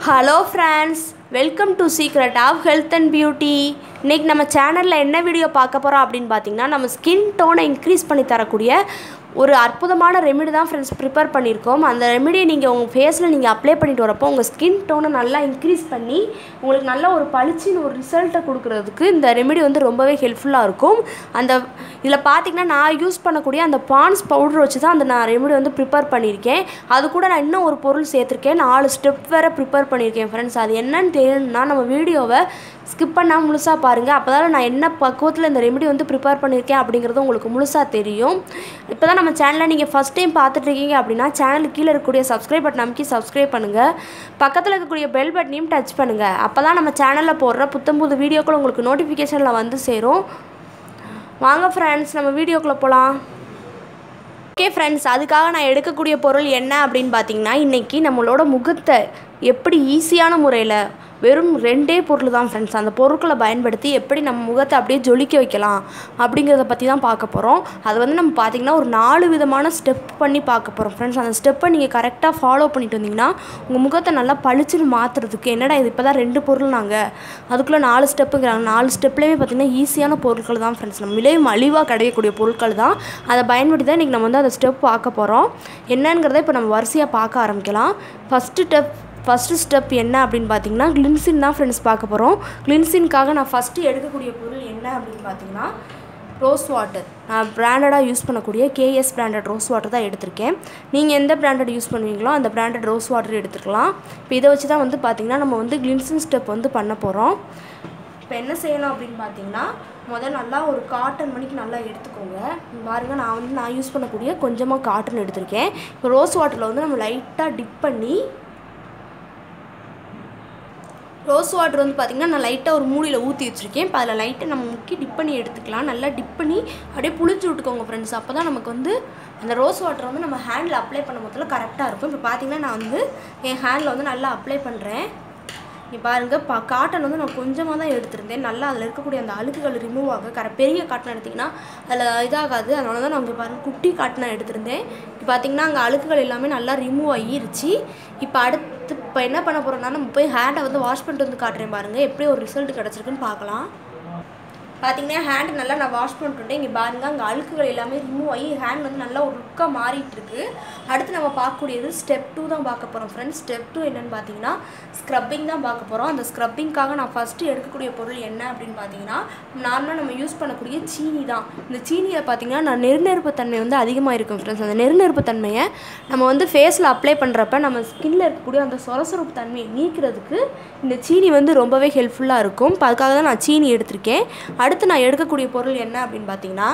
hello friends welcome to secret of health and beauty இன்றைக்கி நம்ம சேனலில் என்ன வீடியோ பார்க்க போகிறோம் அப்படின்னு பார்த்தீங்கன்னா நம்ம ஸ்கின் டோனை இன்க்ரீஸ் பண்ணி தரக்கூடிய ஒரு அற்புதமான ரெமெடி தான் ஃப்ரெண்ட்ஸ் ப்ரிப்பேர் பண்ணியிருக்கோம் அந்த ரெமெடியை நீங்கள் உங்கள் ஃபேஸில் நீங்கள் அப்ளை பண்ணிட்டு வரப்போ உங்கள் ஸ்கின் டோனை நல்லா இன்க்ரீஸ் பண்ணி உங்களுக்கு நல்ல ஒரு பளிச்சுன்னு ஒரு ரிசல்ட்டை கொடுக்குறதுக்கு இந்த ரெமெடி வந்து ரொம்பவே ஹெல்ப்ஃபுல்லாக இருக்கும் அந்த இதில் பார்த்தீங்கன்னா நான் யூஸ் பண்ணக்கூடிய அந்த பான்ஸ் பவுடர் வச்சு தான் அந்த நான் ரெமெடி வந்து ப்ரிப்பேர் பண்ணியிருக்கேன் அது கூட நான் இன்னும் ஒரு பொருள் சேர்த்துருக்கேன் நாலு ஸ்டெப் வேறு ப்ரிப்பேர் பண்ணியிருக்கேன் ஃப்ரெண்ட்ஸ் அது என்னன்னு தெரியணும்னா நம்ம வீடியோவை ஸ்கிப் பண்ணால் முழுசாக பாருங்கள் அப்போ தான் நான் என்ன பக்குவத்தில் இந்த ரெமெடி வந்து ப்ரிப்பேர் பண்ணியிருக்கேன் அப்படிங்கிறது உங்களுக்கு முழுசாக தெரியும் இப்போ தான் நம்ம சேனலை நீங்கள் ஃபஸ்ட் டைம் பார்த்துட்ருக்கீங்க அப்படின்னா சேனலுக்கு கீழே இருக்கக்கூடிய சப்ஸ்கிரைப் பட்டன் அமைக்கி சப்ஸ்கிரைப் பண்ணுங்கள் பக்கத்தில் இருக்கக்கூடிய பெல் பட்டனையும் டச் பண்ணுங்கள் அப்போ தான் நம்ம சேனலில் போடுற புத்தம் புது வீடியோக்கள் உங்களுக்கு நோட்டிஃபிகேஷனில் வந்து சேரும் வாங்க ஃப்ரெண்ட்ஸ் நம்ம வீடியோக்குள்ளே போகலாம் ஓகே ஃப்ரெண்ட்ஸ் அதுக்காக நான் எடுக்கக்கூடிய பொருள் என்ன அப்படின்னு பார்த்தீங்கன்னா இன்றைக்கி நம்மளோட முகத்தை எப்படி ஈஸியான முறையில் வெறும் ரெண்டே பொருள் தான் ஃப்ரெண்ட்ஸ் அந்த பொருட்களை பயன்படுத்தி எப்படி நம்ம முகத்தை அப்படியே ஜொலிக்க வைக்கலாம் அப்படிங்கிறத பற்றி தான் பார்க்க போகிறோம் அது வந்து நம்ம பார்த்திங்கன்னா ஒரு நாலு விதமான ஸ்டெப் பண்ணி பார்க்க போகிறோம் ஃப்ரெண்ட்ஸ் அந்த ஸ்டெப்பை நீங்கள் கரெக்டாக ஃபாலோ பண்ணிட்டு வந்தீங்கன்னா உங்கள் முகத்தை நல்லா பளிச்சுன்னு மாற்றுறதுக்கு என்னடா இது இப்போ தான் ரெண்டு பொருள் நாங்கள் அதுக்குள்ளே நாலு ஸ்டெப்புங்கிறாங்க நாலு ஸ்டெப்லேயுமே பார்த்திங்கன்னா ஈஸியான பொருட்கள் தான் ஃப்ரெண்ட்ஸ் நம்ம விலை மலிவாக கிடைக்கக்கூடிய பொருட்கள் தான் அதை பயன்படுத்தி தான் இன்றைக்கி நம்ம வந்து அந்த ஸ்டெப் பார்க்க போகிறோம் என்னங்கிறத இப்போ நம்ம வரிசையாக பார்க்க ஆரம்பிக்கலாம் ஃபஸ்ட்டு ஸ்டெப் ஃபஸ்ட்டு ஸ்டெப் என்ன அப்படின்னு பார்த்தீங்கன்னா கிளின்சின் தான் ஃப்ரெண்ட்ஸ் பார்க்க போகிறோம் கிளின்சின்காக நான் ஃபஸ்ட்டு எடுக்கக்கூடிய பொருள் என்ன அப்படின்னு பார்த்தீங்கன்னா ரோஸ் வாட்டர் நான் பிராண்டடாக யூஸ் பண்ணக்கூடிய கேஎஸ் பிராண்டட் ரோஸ் வாட்டர் தான் எடுத்திருக்கேன் நீங்கள் எந்த பிராண்டட் யூஸ் பண்ணுவீங்களோ அந்த பிராண்டட் ரோஸ் வாட்டர் எடுத்துக்கலாம் இப்போ இதை வச்சு தான் வந்து பார்த்திங்கன்னா நம்ம வந்து கிளின்சின் ஸ்டெப் வந்து பண்ண போகிறோம் இப்போ என்ன செய்யணும் அப்படின்னு பார்த்தீங்கன்னா முதல் நல்லா ஒரு காட்டன் மணிக்கு நல்லா எடுத்துக்கோங்க பாருங்கள் நான் வந்து நான் யூஸ் பண்ணக்கூடிய கொஞ்சமாக காட்டன் எடுத்திருக்கேன் இப்போ ரோஸ் வாட்டரில் வந்து நம்ம லைட்டாக டிப் பண்ணி ரோஸ் வாட்டர் வந்து பார்த்திங்கன்னா நான் லைட்டாக ஒரு மூடியில் ஊற்றி வச்சுருக்கேன் இப்போ அதில் லைட்டாக நம்ம முக்கி டிப் பண்ணி எடுத்துக்கலாம் நல்லா டிப் பண்ணி அப்படியே புளிச்சு விட்டுக்கோங்க ஃப்ரெண்ட்ஸ் அப்போ தான் நமக்கு வந்து அந்த ரோஸ் வாட்டர் வந்து நம்ம ஹேண்டில் அப்ளை பண்ண முதல்ல கரெக்டாக இருக்கும் இப்போ பார்த்திங்கன்னா நான் வந்து என் ஹேண்டில் வந்து நல்லா அப்ளை பண்ணுறேன் இங்கே பாருங்கள் பா காட்டன் வந்து நான் கொஞ்சமாக தான் எடுத்திருந்தேன் நல்லா அதில் இருக்கக்கூடிய அந்த அழுக்குகள் ரிமூவ் ஆக கர பெரிய காட்டன் எடுத்திங்கன்னா அதில் இதாகாது அதனால தான் நான் இங்கே பாருங்கள் குட்டி காட்டன் எடுத்திருந்தேன் இப்போ பார்த்திங்கன்னா அங்கே அழுக்குகள் எல்லாமே நல்லா ரிமூவ் ஆகிருச்சு இப்போ அடுத்து இப்போ என்ன பண்ண போகிறோம்னா நம்ம போய் ஹேண்டை வந்து வாஷ் பண்ணிட்டு வந்து காட்டுறேன் பாருங்கள் எப்படி ஒரு ரிசல்ட் கிடச்சிருக்குன்னு பார்க்கலாம் பார்த்தீங்கன்னா ஹேண்ட் நல்லா நான் வாஷ் பண்ணிட்டுட்டேன் இங்கே பாருங்கள் அங்கே அழுக்குகள் எல்லாமே ரிமூவ் ஆகி ஹேண்ட் வந்து நல்லா ஒரு லுக்காக மாறிட்டு இருக்கு அடுத்து நம்ம பார்க்கக்கூடியது ஸ்டெப் டூ தான் பார்க்க போகிறோம் ஃப்ரெண்ட்ஸ் ஸ்டெப் டூ என்னென்னு பார்த்தீங்கன்னா ஸ்க்ரப்பிங் தான் பார்க்க போகிறோம் அந்த ஸ்க்ரப்பிங்காக நான் ஃபஸ்ட்டு எடுக்கக்கூடிய பொருள் என்ன அப்படின்னு பார்த்தீங்கன்னா நார்மலாக நம்ம யூஸ் பண்ணக்கூடிய சீனி தான் இந்த சீனியில் பார்த்தீங்கன்னா நான் நெருநெருப்பு தன்மை வந்து அதிகமாக இருக்கும் ஃப்ரெண்ட்ஸ் அந்த நெருநெருப்பு தன்மையை நம்ம வந்து ஃபேஸில் அப்ளை பண்ணுறப்ப நம்ம ஸ்கின்னில் இருக்கக்கூடிய அந்த சொரசொரப்பு தன்மையை நீக்கிறதுக்கு இந்த சீனி வந்து ரொம்பவே ஹெல்ப்ஃபுல்லாக இருக்கும் இப்போ அதுக்காக தான் நான் சீனி எடுத்திருக்கேன் அடுத்து நான் எடுக்கக்கூடிய பொருள் என்ன அப்படின்னு பார்த்தீங்கன்னா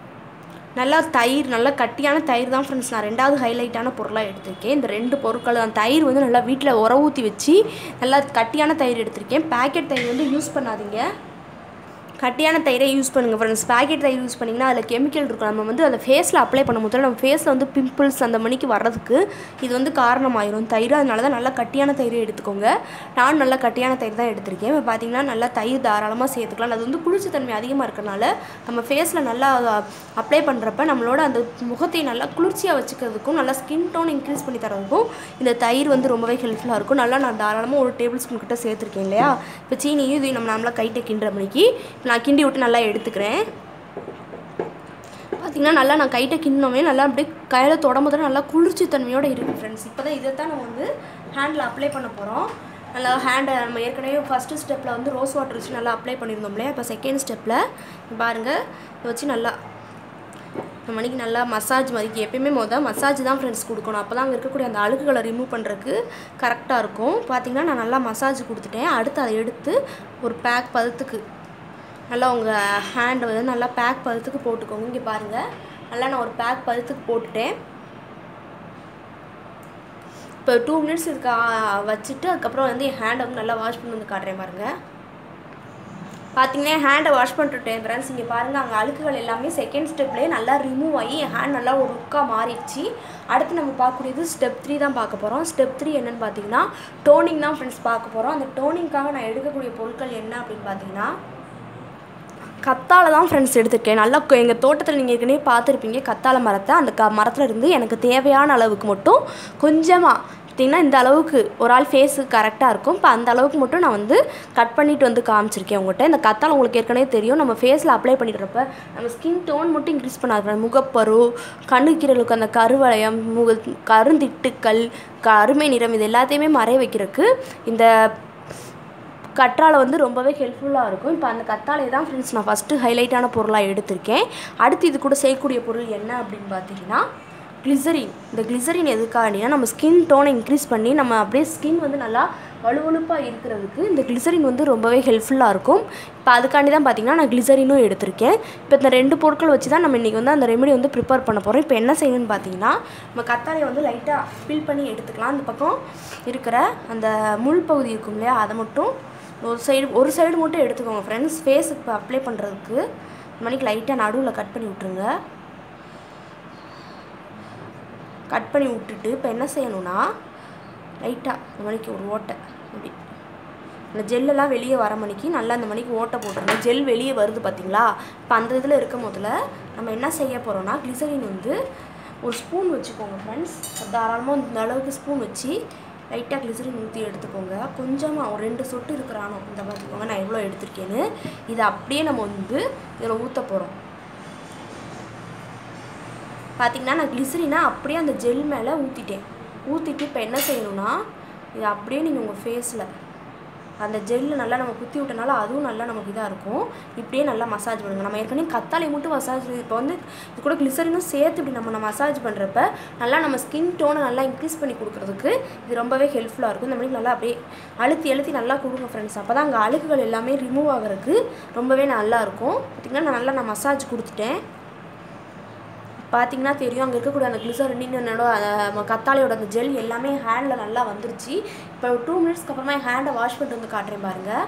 நல்லா தயிர் நல்லா கட்டியான தயிர் தான் ஃப்ரெண்ட்ஸ் நான் ரெண்டாவது ஹைலைட்டான பொருளாக எடுத்திருக்கேன் இந்த ரெண்டு பொருட்கள் தான் தயிர் வந்து நல்லா வீட்டில் உர ஊற்றி வச்சு நல்லா கட்டியான தயிர் எடுத்திருக்கேன் பேக்கெட் தயிர் வந்து யூஸ் பண்ணாதீங்க கட்டியான தயிரை யூஸ் பண்ணுங்கள் ஃப்ரெண்ட்ஸ் பேக்கெட் தயிர் யூஸ் பண்ணிங்கன்னா அதில் கெமிக்கல் இருக்கும் நம்ம வந்து அதை ஃபேஸில் அப்ளை பண்ண முதல்ல நம்ம ஃபேஸில் வந்து பிம்பிள்ஸ் அந்த மணிக்கு வர்றதுக்கு இது வந்து காரணமாயிரும் தயிர் அதனால தான் நல்லா கட்டியான தயிரை எடுத்துக்கோங்க நானும் நல்லா கட்டியான தயிர் தான் எடுத்திருக்கேன் இப்போ பார்த்தீங்கன்னா நல்லா தயிர் தாராளமாக சேர்த்துக்கலாம் அது வந்து குளிர்ச்சித்தன்மை அதிகமாக இருக்கறனால நம்ம ஃபேஸில் நல்லா அப்ளை பண்ணுறப்ப நம்மளோட அந்த முகத்தை நல்லா குளிர்ச்சியாக வச்சுக்கிறதுக்கும் நல்லா ஸ்கின் டோன் இன்க்ரீஸ் பண்ணி தரதுக்கும் இந்த தயிர் வந்து ரொம்பவே ஹெல்ப்ஃபுல்லாக இருக்கும் நல்லா நான் தாராளமாக ஒரு டேபிள் ஸ்பூன் கிட்ட சேர்த்துருக்கேன் இல்லையா இப்போ சீனியும் இது நம்ம நம்மளா கைட்டை கிண்டுற மணிக்கு நான் கிண்டி விட்டு நல்லா எடுத்துக்கிறேன் பார்த்திங்கன்னா நல்லா நான் கைட்டை கிண்ணோமே நல்லா அப்படியே கையில் தொடம்போது நல்லா குளிர்ச்சி தன்மையோடு இருக்குது ஃப்ரெண்ட்ஸ் இப்போ தான் இதை தான் நம்ம வந்து ஹேண்டில் அப்ளை பண்ண போகிறோம் நல்லா ஹேண்டை நம்ம ஏற்கனவே ஃபஸ்ட்டு ஸ்டெப்பில் வந்து ரோஸ் வாட்டர் வச்சு நல்லா அப்ளை பண்ணியிருந்தோம் இல்லையா இப்போ செகண்ட் ஸ்டெப்பில் பாருங்கள் இதை வச்சு நல்லா இந்த மணிக்கு நல்லா மசாஜ் மாதிரி எப்பயுமே மொதல் மசாஜ் தான் ஃப்ரெண்ட்ஸ் கொடுக்கணும் அப்போ தான் அங்கே இருக்கக்கூடிய அந்த அழுக்குகளை ரிமூவ் பண்ணுறதுக்கு கரெக்டாக இருக்கும் பார்த்திங்கன்னா நான் நல்லா மசாஜ் கொடுத்துட்டேன் அடுத்து அதை எடுத்து ஒரு பேக் பதத்துக்கு நல்லா உங்கள் ஹேண்டை வந்து நல்லா பேக் பதத்துக்கு போட்டுக்கோங்க இங்கே பாருங்கள் நல்லா நான் ஒரு பேக் பதத்துக்கு போட்டுட்டேன் இப்போ டூ மினிட்ஸ் இதுக்கு வச்சுட்டு அதுக்கப்புறம் வந்து என் ஹேண்டை வந்து நல்லா வாஷ் பண்ணி வந்து காட்டுறேன் பாருங்கள் பார்த்தீங்கன்னா ஹேண்டை வாஷ் பண்ணிட்டுட்டேன் ஃப்ரெண்ட்ஸ் இங்கே பாருங்கள் அங்கே அழுக்குகள் எல்லாமே செகண்ட் ஸ்டெப்லேயே நல்லா ரிமூவ் ஆகி என் ஹேண்ட் நல்லா ஒரு லுக்காக மாறிடுச்சு அடுத்து நம்ம பார்க்கக்கூடியது ஸ்டெப் த்ரீ தான் பார்க்க போகிறோம் ஸ்டெப் த்ரீ என்னென்னு பார்த்தீங்கன்னா டோனிங் தான் ஃப்ரெண்ட்ஸ் பார்க்க போகிறோம் அந்த டோனிங்காக நான் எடுக்கக்கூடிய பொருட்கள் என்ன அப்படின்னு பார்த்தீங்கன்னா கத்தாழை தான் ஃப்ரெண்ட்ஸ் எடுத்திருக்கேன் நல்லா எங்கள் தோட்டத்தில் நீங்கள் ஏற்கனவே பார்த்துருப்பீங்க கத்தாழை மரத்தை அந்த க மரத்தில் இருந்து எனக்கு தேவையான அளவுக்கு மட்டும் கொஞ்சமாக பார்த்திங்கன்னா இந்த அளவுக்கு ஒரு ஆள் ஃபேஸுக்கு கரெக்டாக இருக்கும் இப்போ அந்த அளவுக்கு மட்டும் நான் வந்து கட் பண்ணிட்டு வந்து காமிச்சிருக்கேன் உங்கள்கிட்ட இந்த கத்தால் உங்களுக்கு ஏற்கனவே தெரியும் நம்ம ஃபேஸில் அப்ளை பண்ணிடுறப்ப நம்ம ஸ்கின் டோன் மட்டும் இன்க்ரீஸ் பண்ணாது முகப்பரு கண்ணுக்கீரலுக்கு அந்த கருவளையம் முக கருந்திட்டுக்கள் கருமை நிறம் இது எல்லாத்தையுமே மறைய வைக்கிறதுக்கு இந்த கற்றாழை வந்து ரொம்பவே ஹெல்ப்ஃபுல்லாக இருக்கும் இப்போ அந்த கத்தாழை தான் ஃப்ரெண்ட்ஸ் நான் ஃபஸ்ட்டு ஹைலைட்டான பொருளாக எடுத்திருக்கேன் அடுத்து இது கூட செய்யக்கூடிய பொருள் என்ன அப்படின்னு பார்த்தீங்கன்னா கிளிசரின் இந்த கிளிசரின் எதுக்காண்டினா நம்ம ஸ்கின் டோனை இன்க்ரீஸ் பண்ணி நம்ம அப்படியே ஸ்கின் வந்து நல்லா வலுவலுப்பாக இருக்கிறதுக்கு இந்த கிளிசரின் வந்து ரொம்பவே ஹெல்ப்ஃபுல்லாக இருக்கும் இப்போ அதுக்காண்டி தான் பார்த்தீங்கன்னா நான் கிளிசரினும் எடுத்திருக்கேன் இப்போ இந்த ரெண்டு பொருட்கள் வச்சு தான் நம்ம இன்றைக்கி வந்து அந்த ரெமெடி வந்து ப்ரிப்பேர் பண்ண போகிறோம் இப்போ என்ன செய்யணும்னு பார்த்தீங்கன்னா நம்ம கத்தாழையை வந்து லைட்டாக ஃபில் பண்ணி எடுத்துக்கலாம் அந்த பக்கம் இருக்கிற அந்த முள் பகுதி இருக்கும் இல்லையா அதை மட்டும் ஒரு சைடு ஒரு சைடு மட்டும் எடுத்துக்கோங்க ஃப்ரெண்ட்ஸ் ஃபேஸுக்கு இப்போ அப்ளை பண்ணுறதுக்கு இந்த மணிக்கு லைட்டாக நடுவில் கட் பண்ணி விட்ருங்க கட் பண்ணி விட்டுட்டு இப்போ என்ன செய்யணும்னா லைட்டாக இந்த மணிக்கு ஒரு ஓட்டை இப்படி இந்த ஜெல்லெல்லாம் வெளியே வர மணிக்கு நல்லா இந்த மணிக்கு ஓட்டை போட்டுருங்க ஜெல் வெளியே வருது பார்த்தீங்களா இப்போ அந்த இதில் இருக்கும் போதில் நம்ம என்ன செய்ய போகிறோம்னா கிளிசரின் வந்து ஒரு ஸ்பூன் வச்சுக்கோங்க ஃப்ரெண்ட்ஸ் தாராளமாக இந்த அளவுக்கு ஸ்பூன் வச்சு லைட்டாக கிளிசரின் ஊற்றி எடுத்துக்கோங்க கொஞ்சமாக ஒரு ரெண்டு சொட்டு இருக்கிறானோ இந்த பார்த்துக்கோங்க நான் எவ்வளோ எடுத்திருக்கேன்னு இதை அப்படியே நம்ம வந்து இதில் ஊற்ற போகிறோம் பார்த்திங்கன்னா நான் கிளிசரினா அப்படியே அந்த ஜெல் மேலே ஊற்றிட்டேன் ஊற்றிட்டு இப்போ என்ன செய்யணும்னா இது அப்படியே நீங்கள் உங்கள் ஃபேஸில் அந்த ஜெல்லு நல்லா நம்ம குத்தி விட்டனால அதுவும் நல்லா நமக்கு இதாக இருக்கும் இப்படியே நல்லா மசாஜ் பண்ணுங்கள் நம்ம ஏற்கனவே கத்தாழை மட்டும் மசாஜ் இப்போ வந்து இது கூட கிளிசரினும் சேர்த்து இப்படி நம்ம மசாஜ் பண்ணுறப்ப நல்லா நம்ம ஸ்கின் டோனை நல்லா இன்க்ரீஸ் பண்ணி கொடுக்குறதுக்கு இது ரொம்பவே ஹெல்ப்ஃபுல்லாக இருக்கும் இந்த மாதிரி நல்லா அப்படியே அழுத்தி அழுத்தி நல்லா கொடுங்க ஃப்ரெண்ட்ஸ் அப்போ தான் அங்கே அழுக்குகள் எல்லாமே ரிமூவ் ஆகிறதுக்கு ரொம்பவே நல்லா இருக்கும் பார்த்திங்கன்னா நான் நல்லா நான் மசாஜ் கொடுத்துட்டேன் பார்த்தீங்கன்னா தெரியும் அங்கே இருக்கக்கூடிய அந்த கிளிசரின் என்னோட அந்த கத்தாழையோட அந்த ஜெல் எல்லாமே ஹேண்டில் நல்லா வந்துருச்சு இப்போ ஒரு டூ மினிட்ஸ்க்கு அப்புறமா என் ஹேண்டை வாஷ் பண்ணிட்டு வந்து காட்டுறேன் பாருங்கள்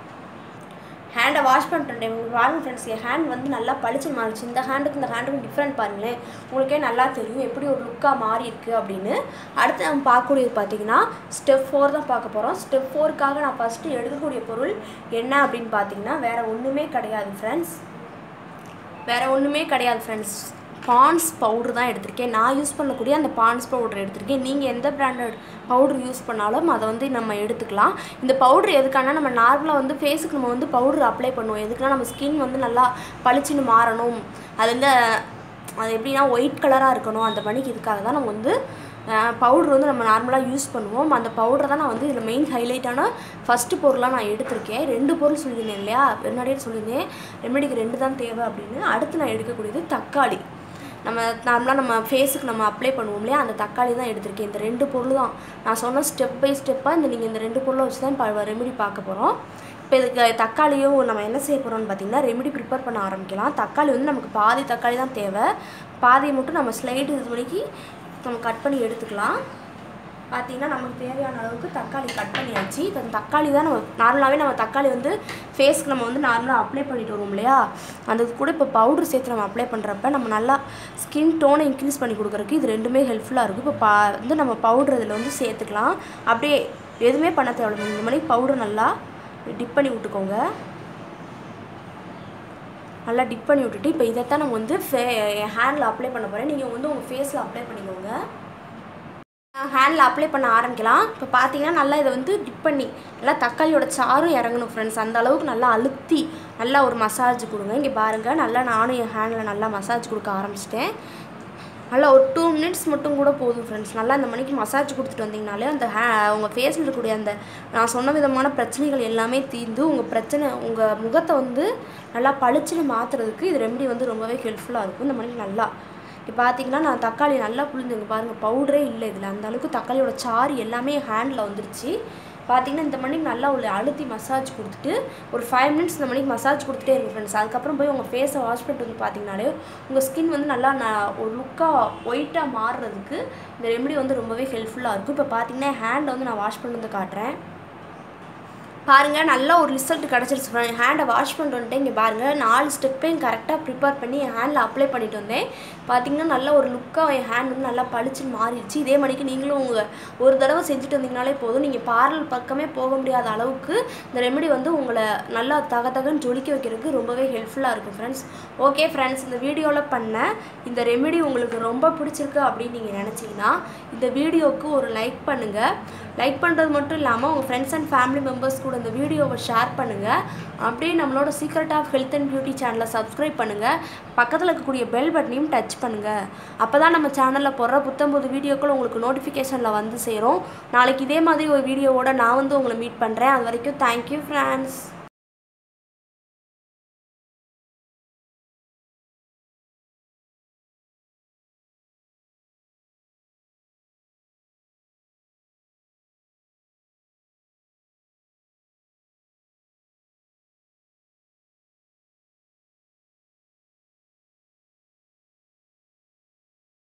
ஹேண்டை வாஷ் பண்ணிட்டேன் பாருங்க ஃப்ரெண்ட்ஸ் என் ஹேண்ட் வந்து நல்லா பளிச்சு மாறிச்சு இந்த ஹேண்டுக்கு இந்த ஹேண்டுக்கும் டிஃப்ரெண்ட் பாருங்களேன் உங்களுக்கே நல்லா தெரியும் எப்படி ஒரு லுக்காக மாறி இருக்குது அப்படின்னு அடுத்து நம்ம பார்க்கக்கூடியது பார்த்தீங்கன்னா ஸ்டெப் ஃபோர் தான் பார்க்க போகிறோம் ஸ்டெப் ஃபோருக்காக நான் ஃபஸ்ட்டு எடுக்கக்கூடிய பொருள் என்ன அப்படின்னு பார்த்தீங்கன்னா வேறு ஒன்றுமே கிடையாது ஃப்ரெண்ட்ஸ் வேறு ஒன்றுமே கிடையாது ஃப்ரெண்ட்ஸ் பான்ஸ் பவுட்ரு தான் எடுத்திருக்கேன் நான் யூஸ் பண்ணக்கூடிய அந்த பான்ஸ் பவுடர் எடுத்திருக்கேன் நீங்கள் எந்த பிராண்டட் பவுட்ரு யூஸ் பண்ணாலும் அதை வந்து நம்ம எடுத்துக்கலாம் இந்த பவுட்ரு எதுக்கானா நம்ம நார்மலாக வந்து ஃபேஸுக்கு நம்ம வந்து பவுட்ரு அப்ளை பண்ணுவோம் எதுக்குன்னா நம்ம ஸ்கின் வந்து நல்லா பளிச்சுன்னு மாறணும் அது வந்து அது எப்படின்னா ஒயிட் கலராக இருக்கணும் அந்த மணிக்கு இதுக்காக தான் நம்ம வந்து பவுட்ரு வந்து நம்ம நார்மலாக யூஸ் பண்ணுவோம் அந்த பவுடரை தான் நான் வந்து இதில் மெயின் ஹைலைட்டான ஃபஸ்ட்டு பொருளாக நான் எடுத்திருக்கேன் ரெண்டு பொருள் சொல்லியிருந்தேன் இல்லையா முன்னாடியே சொல்லியிருந்தேன் ரெமெடிக்கு ரெண்டு தான் தேவை அப்படின்னு அடுத்து நான் எடுக்கக்கூடியது தக்காளி நம்ம நார்மலாக நம்ம ஃபேஸுக்கு நம்ம அப்ளை பண்ணுவோம் இல்லையா அந்த தக்காளி தான் எடுத்திருக்கேன் இந்த ரெண்டு பொருள் தான் நான் சொன்ன ஸ்டெப் பை ஸ்டெப்பாக இந்த நீங்கள் இந்த ரெண்டு பொருளை வச்சு தான் இப்போ ரெமெடி பார்க்க போகிறோம் இப்போ இதுக்கு தக்காளியும் நம்ம என்ன செய்ய போகிறோம்னு பார்த்தீங்கன்னா ரெமெடி ப்ரிப்பேர் பண்ண ஆரம்பிக்கலாம் தக்காளி வந்து நமக்கு பாதி தக்காளி தான் தேவை பாதியை மட்டும் நம்ம ஸ்லைடு இது வரைக்கும் நம்ம கட் பண்ணி எடுத்துக்கலாம் பார்த்தீங்கன்னா நமக்கு தேவையான அளவுக்கு தக்காளி கட் பண்ணியாச்சு இப்போ அந்த தக்காளி தான் நம்ம நார்மலாகவே நம்ம தக்காளி வந்து ஃபேஸ்க்கு நம்ம வந்து நார்மலாக அப்ளை பண்ணிட்டு வருவோம் இல்லையா அந்த கூட இப்போ பவுடர் சேர்த்து நம்ம அப்ளை பண்ணுறப்ப நம்ம நல்லா ஸ்கின் டோனை இன்க்ரீஸ் பண்ணி கொடுக்குறதுக்கு இது ரெண்டுமே ஹெல்ப்ஃபுல்லாக இருக்கும் இப்போ பா வந்து நம்ம பவுடர் இதில் வந்து சேர்த்துக்கலாம் அப்படியே எதுவுமே பண்ண தேவையில்லை இந்த மாதிரி பவுடர் நல்லா டிப் பண்ணி விட்டுக்கோங்க நல்லா டிப் பண்ணி விட்டுட்டு இப்போ இதைத்தான் நம்ம வந்து ஃபே ஹேண்டில் அப்ளை பண்ண போகிறேன் நீங்கள் வந்து உங்கள் ஃபேஸில் அப்ளை பண்ணிக்கோங்க ஹேண்டில் அப்ளை பண்ண ஆரம்பிக்கலாம் இப்போ பார்த்தீங்கன்னா நல்லா இதை வந்து டிப் பண்ணி நல்லா தக்காளியோட சாரும் இறங்கணும் ஃப்ரெண்ட்ஸ் அந்த அளவுக்கு நல்லா அழுத்தி நல்லா ஒரு மசாஜ் கொடுங்க இங்கே பாருங்கள் நல்லா நானும் என் ஹேண்டில் நல்லா மசாஜ் கொடுக்க ஆரம்பிச்சிட்டேன் நல்லா ஒரு டூ மினிட்ஸ் மட்டும் கூட போதும் ஃப்ரெண்ட்ஸ் நல்லா அந்த மணிக்கு மசாஜ் கொடுத்துட்டு வந்தீங்கனாலே அந்த ஹே உங்கள் ஃபேஸில் இருக்கக்கூடிய அந்த நான் சொன்ன விதமான பிரச்சனைகள் எல்லாமே தீர்ந்து உங்கள் பிரச்சனை உங்கள் முகத்தை வந்து நல்லா பளிச்சுன்னு மாற்றுறதுக்கு இது ரெமெடி வந்து ரொம்பவே ஹெல்ப்ஃபுல்லாக இருக்கும் இந்த மணிக்கு நல்லா இப்போ பார்த்தீங்கன்னா நான் தக்காளி நல்லா புளிஞ்சுங்க பாருங்கள் பவுடரே இல்லை இதில் அந்த அளவுக்கு தக்காளியோட சாறு எல்லாமே ஹேண்டில் வந்துருச்சு பார்த்தீங்கன்னா இந்த மணிக்கு நல்லா உள்ள அழுத்தி மசாஜ் கொடுத்துட்டு ஒரு ஃபைவ் மினிட்ஸ் இந்த மணிக்கு மசாஜ் கொடுத்துட்டே இருங்க ஃப்ரெண்ட்ஸ் அதுக்கப்புறம் போய் உங்கள் ஃபேஸை வாஷ் பண்ணிட்டு வந்து பார்த்தீங்கனாலே உங்கள் ஸ்கின் வந்து நல்லா நான் ஒரு லுக்காக ஒயிட்டாக மாறுறதுக்கு இந்த ரெமெடி வந்து ரொம்பவே ஹெல்ப்ஃபுல்லாக இருக்கும் இப்போ பார்த்தீங்கன்னா ஹேண்டை வந்து நான் வாஷ் பண்ணி வந்து காட்டுறேன் பாருங்கள் நல்ல ஒரு ரிசல்ட் கிடச்சிருச்சு என் ஹேண்டை வாஷ் பண்ணிட்டு வந்துட்டு இங்கே பாருங்கள் நாலு ஸ்டெப்பையும் கரெக்டாக ப்ரிப்பேர் பண்ணி என் ஹேண்டில் அப்ளை பண்ணிட்டு வந்தேன் பார்த்தீங்கன்னா நல்ல ஒரு லுக்காக என் ஹேண்ட் வந்து நல்லா பளிச்சுன்னு மாறிடுச்சு இதே மணிக்கு நீங்களும் உங்கள் ஒரு தடவை செஞ்சுட்டு வந்தீங்கனாலே போதும் நீங்கள் பார்லர் பக்கமே போக முடியாத அளவுக்கு இந்த ரெமெடி வந்து உங்களை நல்லா தக தகன்னு ஜொலிக்க வைக்கிறதுக்கு ரொம்பவே ஹெல்ப்ஃபுல்லாக இருக்கும் ஃப்ரெண்ட்ஸ் ஓகே ஃப்ரெண்ட்ஸ் இந்த வீடியோவில் பண்ண இந்த ரெமெடி உங்களுக்கு ரொம்ப பிடிச்சிருக்கு அப்படின்னு நீங்கள் நினச்சிங்கன்னா இந்த வீடியோவுக்கு ஒரு லைக் பண்ணுங்கள் லைக் பண்ணுறது மட்டும் இல்லாமல் உங்கள் ஃப்ரெண்ட்ஸ் அண்ட் ஃபேமிலி மெம்பர்ஸ் கூட இந்த வீடியோவை ஷேர் பண்ணுங்கள் அப்படியே நம்மளோட secret of health and beauty சேனலை சப்ஸ்கிரைப் பண்ணுங்கள் பக்கத்தில் இருக்கக்கூடிய பெல் பட்டனையும் டச் பண்ணுங்கள் அப்போ தான் நம்ம சேனலில் போடுற புத்தம்புது வீடியோக்கள் உங்களுக்கு நோட்டிஃபிகேஷனில் வந்து சேரும் நாளைக்கு இதே மாதிரி ஒரு வீடியோவோட நான் வந்து உங்களை மீட் பண்ணுறேன் அது வரைக்கும் தேங்க்யூ ஃப்ரெண்ட்ஸ்